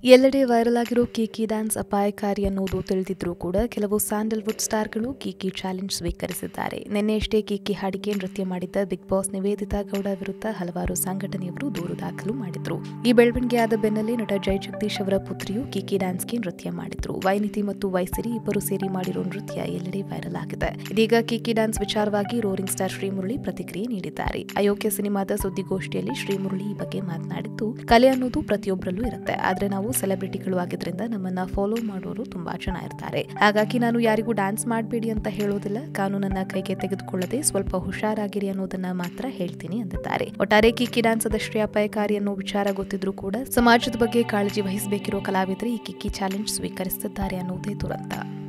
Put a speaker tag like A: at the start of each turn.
A: ಎಲ್ಲೆಡೆ ವೈರಲ್ ಆಗಿರೋ Kiki dance ಅಪಾಯಕಾರಿ ಅನ್ನೋದು ತಿಳಿದಿದ್ರೂ ಕೂಡ ಕೆಲವು ಸ್ಯಾಂಡಲ್ವುಡ್ ಸ್ಟಾರ್ಗಳು ಕೀಕಿ ಚಾಲೆಂಜ್ ಸ್ವೀಕರಿಸಿದ್ದಾರೆ ನಿನ್ನೆಯಷ್ಟೇ ಕೀಕಿ ಹಾಡಿಗೆ ನೃತ್ಯ ಮಾಡಿದ್ದ ಬಿಗ್ ಬಾಸ್ ನಿವೇದಿತಾ ಗೌಡ ವಿರುದ್ಧ ಹಲವಾರು ಸಂಘಟನೆಯವರು ದೂರು ದಾಖಲು ಮಾಡಿದ್ರು ಈ ಬೆಳವಣಿಗೆಯಾದ ಬೆನ್ನಲ್ಲೇ ನಟ ಜೈ ಜಗದೀಶ್ ಅವರ ಪುತ್ರಿಯು ಕೀಕಿ ಡ್ಯಾನ್ಸ್ಗೆ ನೃತ್ಯ ಮಾಡಿದ್ರು ವೈನಿತಿ ಮತ್ತು ವೈಸಿರಿ ಇಬ್ಬರು ಸೇರಿ ಮಾಡಿರೋ ನೃತ್ಯ ಎಲ್ಲೆಡೆ ವೈರಲ್ ಆಗಿದೆ ಇದೀಗ ಕೀಕಿ ಡ್ಯಾನ್ಸ್ ವಿಚಾರವಾಗಿ ರೋರಿಂಗ್ ಸ್ಟಾರ್ ಶ್ರೀಮುರಳಿ ಪ್ರತಿಕ್ರಿಯೆ ನೀಡಿದ್ದಾರೆ ಅಯೋಗ್ಯ ಸಿನಿಮಾದ ಸುದ್ದಿಗೋಷ್ಠಿಯಲ್ಲಿ ಶ್ರೀಮುರಳಿ ಈ ಬಗ್ಗೆ ಮಾತನಾಡಿದ್ದು ಕಲೆ ಅನ್ನೋದು ಪ್ರತಿಯೊಬ್ಬರಲ್ಲೂ ಇರುತ್ತೆ ಆದ್ರೆ ನಾವು ಸೆಲೆಬ್ರಿಟಿಗಳು ಆಗಿದ್ರಿಂದ ನಮ್ಮನ್ನ ಫಾಲೋ ಮಾಡೋರು ತುಂಬಾ ಜನ ಇರ್ತಾರೆ ಹಾಗಾಗಿ ನಾನು ಯಾರಿಗೂ ಡ್ಯಾನ್ಸ್ ಮಾಡಬೇಡಿ ಅಂತ ಹೇಳೋದಿಲ್ಲ ಕಾನೂನನ್ನ ಕೈಗೆ ತೆಗೆದುಕೊಳ್ಳದೆ ಸ್ವಲ್ಪ ಹುಷಾರಾಗಿರಿ ಅನ್ನೋದನ್ನ ಮಾತ್ರ ಹೇಳ್ತೀನಿ ಅಂದಿದ್ದಾರೆ ಒಟ್ಟಾರೆ ಕಿಕ್ಕಿ ಡ್ಯಾನ್ಸ್ ಅದಷ್ಟೇ ಅಪಾಯಕಾರಿ ಅನ್ನೋ ವಿಚಾರ ಗೊತ್ತಿದ್ರೂ ಕೂಡ ಸಮಾಜದ ಬಗ್ಗೆ ಕಾಳಜಿ ವಹಿಸಬೇಕಿರೋ ಕಲಾವಿದರು ಈ ಕಿಕ್ಕಿ ಚಾಲೆಂಜ್ ಸ್ವೀಕರಿಸುತ್ತಿದ್ದಾರೆ ಅನ್ನೋದೇ ದುರಂತ